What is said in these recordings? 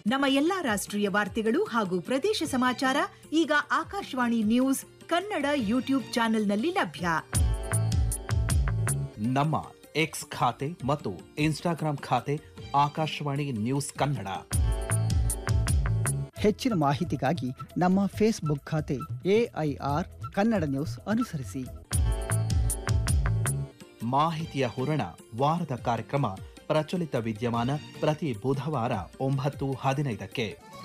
ನಮ್ಮ ಎಲ್ಲಾ ರಾಷ್ಟ್ರೀಯ ವಾರ್ತೆಗಳು ಹಾಗೂ ಪ್ರದೇಶ ಸಮಾಚಾರ ಈಗ ಆಕಾಶವಾಣಿ ನ್ಯೂಸ್ ಕನ್ನಡ ಯೂಟ್ಯೂಬ್ ಚಾನೆಲ್ನಲ್ಲಿ ಲಭ್ಯ ನಮ್ಮ ಎಕ್ಸ್ ಖಾತೆ ಮತ್ತು ಇನ್ಸ್ಟಾಗ್ರಾಂ ಖಾತೆ ಆಕಾಶವಾಣಿ ನ್ಯೂಸ್ ಕನ್ನಡ ಹೆಚ್ಚಿನ ಮಾಹಿತಿಗಾಗಿ ನಮ್ಮ ಫೇಸ್ಬುಕ್ ಖಾತೆ ಎಐಆರ್ ಕನ್ನಡ ನ್ಯೂಸ್ ಅನುಸರಿಸಿ ಮಾಹಿತಿಯ ಹೂರಣ ವಾರದ ಕಾರ್ಯಕ್ರಮ ಪ್ರಚಲಿತ ವಿದ್ಯಮಾನ ಪ್ರತಿ ಬುಧವಾರ ಒಂಬತ್ತು ಹದಿನೈದಕ್ಕೆ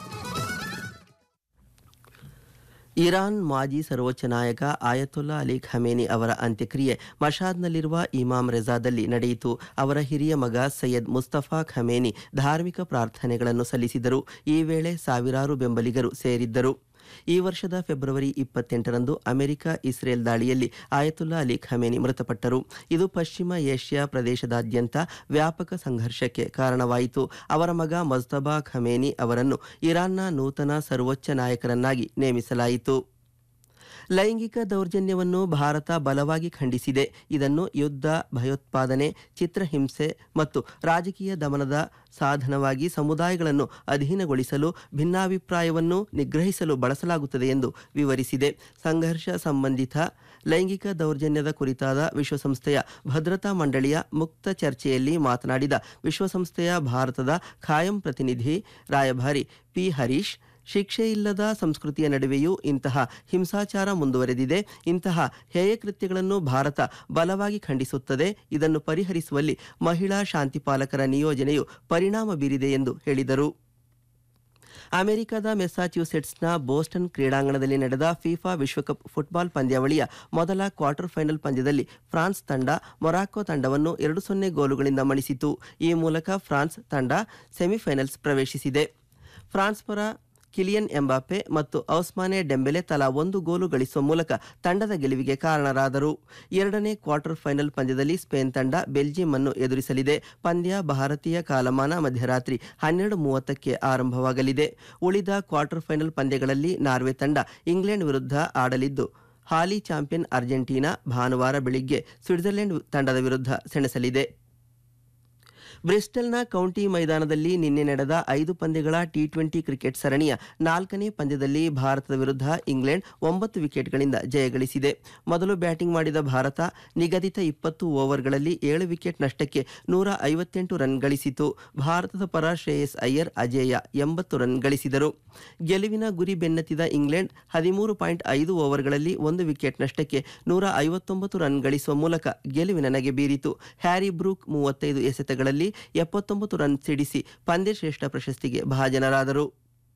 ಇರಾನ್ ಮಾಜಿ ಸರ್ವೋಚ್ಚ ನಾಯಕ ಆಯತುಲ್ಲಾ ಅಲಿ ಖಮೇನಿ ಅವರ ಅಂತ್ಯಕ್ರಿಯೆ ಮಷಾದ್ನಲ್ಲಿರುವ ಇಮಾಮ್ ರೆಜಾದಲ್ಲಿ ನಡೆಯಿತು ಅವರ ಹಿರಿಯ ಮಗ ಸೈಯದ್ ಮುಸ್ತಫಾ ಖಮೇನಿ ಧಾರ್ಮಿಕ ಪ್ರಾರ್ಥನೆಗಳನ್ನು ಸಲ್ಲಿಸಿದರು ಈ ವೇಳೆ ಸಾವಿರಾರು ಬೆಂಬಲಿಗರು ಸೇರಿದ್ದರು ಈ ವರ್ಷದ ಫೆಬ್ರವರಿ ಇಪ್ಪತ್ತೆಂಟರಂದು ಅಮೆರಿಕ ಇಸ್ರೇಲ್ ದಾಳಿಯಲ್ಲಿ ಆಯತುಲ್ಲಾ ಅಲಿ ಖಮೇನಿ ಮೃತಪಟ್ಟರು ಇದು ಪಶ್ಚಿಮ ಏಷ್ಯಾ ಪ್ರದೇಶದಾದ್ಯಂತ ವ್ಯಾಪಕ ಸಂಘರ್ಷಕ್ಕೆ ಕಾರಣವಾಯಿತು ಅವರ ಮಗ ಮಜ್ತಬಾ ಖಮೇನಿ ಅವರನ್ನು ಇರಾನ್ನ ನೂತನ ಸರ್ವೋಚ್ಚ ನಾಯಕರನ್ನಾಗಿ ನೇಮಿಸಲಾಯಿತು ಲೈಂಗಿಕ ದೌರ್ಜನ್ಯವನ್ನು ಭಾರತ ಬಲವಾಗಿ ಖಂಡಿಸಿದೆ ಇದನ್ನು ಯುದ್ಧ ಭಯೋತ್ಪಾದನೆ ಚಿತ್ರಹಿಂಸೆ ಮತ್ತು ರಾಜಕೀಯ ದಮನದ ಸಾಧನವಾಗಿ ಸಮುದಾಯಗಳನ್ನು ಅಧೀನಗೊಳಿಸಲು ಭಿನ್ನಾಭಿಪ್ರಾಯವನ್ನು ನಿಗ್ರಹಿಸಲು ಬಳಸಲಾಗುತ್ತದೆ ಎಂದು ವಿವರಿಸಿದೆ ಸಂಘರ್ಷ ಸಂಬಂಧಿತ ಲೈಂಗಿಕ ದೌರ್ಜನ್ಯದ ಕುರಿತಾದ ವಿಶ್ವಸಂಸ್ಥೆಯ ಭದ್ರತಾ ಮಂಡಳಿಯ ಮುಕ್ತ ಚರ್ಚೆಯಲ್ಲಿ ಮಾತನಾಡಿದ ವಿಶ್ವಸಂಸ್ಥೆಯ ಭಾರತದ ಖಾಯಂ ಪ್ರತಿನಿಧಿ ರಾಯಭಾರಿ ಪಿ ಹರೀಶ್ ಶಿಕ್ಷೆ ಇಲ್ಲದ ಸಂಸ್ಕೃತಿಯ ನಡುವೆಯೂ ಇಂತಹ ಹಿಂಸಾಚಾರ ಮುಂದುವರೆದಿದೆ ಇಂತಹ ಹೇಯ ಕೃತ್ಯಗಳನ್ನು ಭಾರತ ಬಲವಾಗಿ ಖಂಡಿಸುತ್ತದೆ ಇದನ್ನು ಪರಿಹರಿಸುವಲ್ಲಿ ಮಹಿಳಾ ಶಾಂತಿಪಾಲಕರ ನಿಯೋಜನೆಯು ಪರಿಣಾಮ ಬೀರಿದೆ ಎಂದು ಹೇಳಿದರು ಅಮೆರಿಕದ ಮೆಸ್ಸಾಚ್ಯೂಸೆಟ್ಸ್ನ ಬೋಸ್ಟನ್ ಕ್ರೀಡಾಂಗಣದಲ್ಲಿ ನಡೆದ ಫಿಫಾ ವಿಶ್ವಕಪ್ ಫುಟ್ಬಾಲ್ ಪಂದ್ಯಾವಳಿಯ ಮೊದಲ ಕ್ವಾರ್ಟರ್ ಫೈನಲ್ ಪಂದ್ಯದಲ್ಲಿ ಫ್ರಾನ್ಸ್ ತಂಡ ಮೊರಾಕೊ ತಂಡವನ್ನು ಎರಡು ಸೊನ್ನೆ ಗೋಲುಗಳಿಂದ ಮಣಿಸಿತು ಈ ಮೂಲಕ ಫ್ರಾನ್ಸ್ ತಂಡ ಸೆಮಿಫೈನಲ್ಸ್ ಪ್ರವೇಶಿಸಿದೆ ಫ್ರಾನ್ಸ್ ಪರ ಕಿಲಿಯನ್ ಎಂಬಾಪೆ ಮತ್ತು ಔಸ್ಮಾನೆ ಡೆಂಬೆಲೆ ತಲಾ ಒಂದು ಗೋಲು ಗಳಿಸುವ ಮೂಲಕ ತಂಡದ ಗೆಲುವಿಗೆ ಕಾರಣರಾದರು ಎರಡನೇ ಕ್ವಾರ್ಟರ್ ಫೈನಲ್ ಪಂದ್ಯದಲ್ಲಿ ಸ್ಪೇನ್ ತಂಡ ಬೆಲ್ಜಿಯಂ ಅನ್ನು ಎದುರಿಸಲಿದೆ ಪಂದ್ಯ ಭಾರತೀಯ ಕಾಲಮಾನ ಮಧ್ಯರಾತ್ರಿ ಹನ್ನೆರಡು ಮೂವತ್ತಕ್ಕೆ ಆರಂಭವಾಗಲಿದೆ ಉಳಿದ ಕ್ವಾರ್ಟರ್ ಫೈನಲ್ ಪಂದ್ಯಗಳಲ್ಲಿ ನಾರ್ವೆ ತಂಡ ಇಂಗ್ಲೆಂಡ್ ವಿರುದ್ಧ ಆಡಲಿದ್ದು ಹಾಲಿ ಚಾಂಪಿಯನ್ ಅರ್ಜೆಂಟೀನಾ ಭಾನುವಾರ ಬೆಳಿಗ್ಗೆ ಸ್ವಿಟ್ಜರ್ಲೆಂಡ್ ತಂಡದ ವಿರುದ್ಧ ಸೆಣಸಲಿದೆ ಬ್ರಿಸ್ಟಲ್ನ ಕೌಂಟಿ ಮೈದಾನದಲ್ಲಿ ನಿನ್ನೆ ನಡೆದ ಐದು ಪಂದ್ಯಗಳ ಟಿ ಟ್ವೆಂಟಿ ಕ್ರಿಕೆಟ್ ಸರಣಿಯ ನಾಲ್ಕನೇ ಪಂದ್ಯದಲ್ಲಿ ಭಾರತದ ವಿರುದ್ಧ ಇಂಗ್ಲೆಂಡ್ ಒಂಬತ್ತು ವಿಕೆಟ್ಗಳಿಂದ ಜಯಗಳಿಸಿದೆ ಮೊದಲು ಬ್ಯಾಟಿಂಗ್ ಮಾಡಿದ ಭಾರತ ನಿಗದಿತ ಇಪ್ಪತ್ತು ಓವರ್ಗಳಲ್ಲಿ ಏಳು ವಿಕೆಟ್ ನಷ್ಟಕ್ಕೆ ನೂರ ಐವತ್ತೆಂಟು ರನ್ ಗಳಿಸಿತು ಭಾರತದ ಪರ ಶ್ರೇಯಸ್ ಅಯ್ಯರ್ ಅಜೇಯ ಎಂಬತ್ತು ರನ್ ಗಳಿಸಿದರು ಗೆಲುವಿನ ಗುರಿ ಬೆನ್ನತ್ತಿದ ಇಂಗ್ಲೆಂಡ್ ಹದಿಮೂರು ಪಾಯಿಂಟ್ ಐದು ಓವರ್ಗಳಲ್ಲಿ ಒಂದು ವಿಕೆಟ್ ನಷ್ಟಕ್ಕೆ ನೂರ ಐವತ್ತೊಂಬತ್ತು ರನ್ ಗಳಿಸುವ ಮೂಲಕ ಗೆಲುವಿನ ನಗೆ ಬೀರಿತು ಹ್ಯಾರಿ ಬ್ರೂಕ್ ಮೂವತ್ತೈದು ಎಸೆತಗಳಲ್ಲಿ ಎಪ್ಪತ್ತೊಂಬತ್ತು ರನ್ ಸಿಡಿಸಿ ಪಂದ್ಯಶ್ರೇಷ್ಠ ಪ್ರಶಸ್ತಿಗೆ ಭಾಜನರಾದರು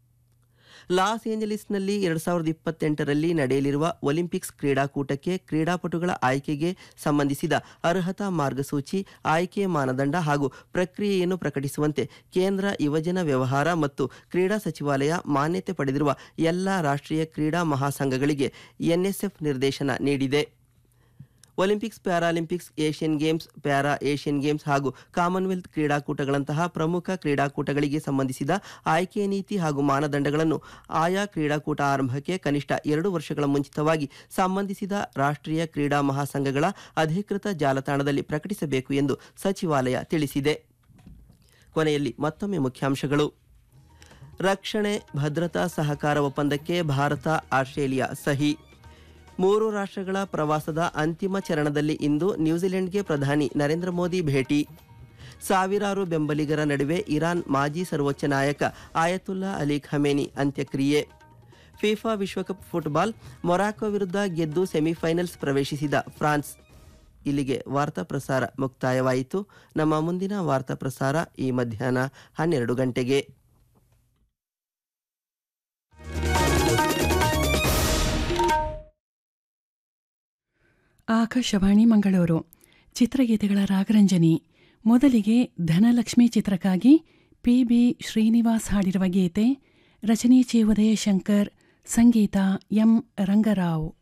ಲಾಸ್ ಏಂಜಲೀಸ್ನಲ್ಲಿ ಎರಡು ಸಾವಿರದ ಇಪ್ಪತ್ತೆಂಟರಲ್ಲಿ ನಡೆಯಲಿರುವ ಒಲಿಂಪಿಕ್ಸ್ ಕ್ರೀಡಾಕೂಟಕ್ಕೆ ಕ್ರೀಡಾಪಟುಗಳ ಆಯ್ಕೆಗೆ ಸಂಬಂಧಿಸಿದ ಅರ್ಹತಾ ಮಾರ್ಗಸೂಚಿ ಆಯ್ಕೆ ಮಾನದಂಡ ಹಾಗೂ ಪ್ರಕ್ರಿಯೆಯನ್ನು ಪ್ರಕಟಿಸುವಂತೆ ಕೇಂದ್ರ ಯುವಜನ ವ್ಯವಹಾರ ಮತ್ತು ಕ್ರೀಡಾ ಸಚಿವಾಲಯ ಮಾನ್ಯತೆ ಪಡೆದಿರುವ ಎಲ್ಲ ರಾಷ್ಟ್ರೀಯ ಕ್ರೀಡಾ ಮಹಾಸಂಘಗಳಿಗೆ ಎನ್ಎಸ್ಎಫ್ ನಿರ್ದೇಶನ ನೀಡಿದೆ Olympics Paralympics Asian Games para Asian Games ಹಾಗೂ ಕಾಮನ್ವೆಲ್ತ್ ಕ್ರೀಡಾಕೂಟಗಳಂತಹ ಪ್ರಮುಖ ಕ್ರೀಡಾಕೂಟಗಳಿಗೆ ಸಂಬಂಧಿಸಿದ ಆಯ್ಕೆ ನೀತಿ ಹಾಗೂ ಮಾನದಂಡಗಳನ್ನು ಆಯಾ ಕ್ರೀಡಾಕೂಟ ಆರಂಭಕ್ಕೆ ಕನಿಷ್ಠ ಎರಡು ವರ್ಷಗಳ ಮುಂಚಿತವಾಗಿ ಸಂಬಂಧಿಸಿದ ರಾಷ್ಟ್ರೀಯ ಕ್ರೀಡಾ ಮಹಾಸಂಘಗಳ ಅಧಿಕೃತ ಜಾಲತಾಣದಲ್ಲಿ ಪ್ರಕಟಿಸಬೇಕು ಎಂದು ಸಚಿವಾಲಯ ತಿಳಿಸಿದೆ ಕೊನೆಯಲ್ಲಿ ಮತ್ತೊಮ್ಮೆ ಮುಖ್ಯಾಂಶಗಳು ರಕ್ಷಣೆ ಭದ್ರತಾ ಸಹಕಾರ ಒಪ್ಪಂದಕ್ಕೆ ಭಾರತ ಆಸ್ಟ್ರೇಲಿಯಾ ಸಹಿ ಮೂರು ರಾಷ್ಟ್ರಗಳ ಪ್ರವಾಸದ ಅಂತಿಮ ಚರಣದಲ್ಲಿ ಇಂದು ನ್ಯೂಜಿಲೆಂಡ್ಗೆ ಪ್ರಧಾನಿ ನರೇಂದ್ರ ಮೋದಿ ಭೇಟಿ ಸಾವಿರಾರು ಬೆಂಬಲಿಗರ ನಡುವೆ ಇರಾನ್ ಮಾಜಿ ಸರ್ವೋಚ್ಚ ನಾಯಕ ಆಯತುಲ್ಲಾ ಅಲಿ ಖಮೇನಿ ಅಂತ್ಯಕ್ರಿಯೆ ಫಿಫಾ ವಿಶ್ವಕಪ್ ಫುಟ್ಬಾಲ್ ಮೊರಾಕೊ ವಿರುದ್ಧ ಗೆದ್ದು ಸೆಮಿಫೈನಲ್ಸ್ ಪ್ರವೇಶಿಸಿದ ಫ್ರಾನ್ಸ್ ಇಲ್ಲಿಗೆ ವಾರ್ತಾ ಪ್ರಸಾರ ಮುಕ್ತಾಯವಾಯಿತು ನಮ್ಮ ಮುಂದಿನ ವಾರ್ತಾ ಪ್ರಸಾರ ಈ ಮಧ್ಯಾಹ್ನ ಹನ್ನೆರಡು ಗಂಟೆಗೆ ಆಕಾಶವಾಣಿ ಮಂಗಳೂರು ಚಿತ್ರಗೀತೆಗಳ ರಾಗರಂಜನಿ ಮೊದಲಿಗೆ ಧನಲಕ್ಷ್ಮಿ ಚಿತ್ರಕ್ಕಾಗಿ ಪಿ ಬಿ ಶ್ರೀನಿವಾಸ್ ಹಾಡಿರುವ ಗೀತೆ ರಚನೆ ಚಿ ಉದಯಶಂಕರ್ ಸಂಗೀತ ಎಂ ರಂಗರಾವ್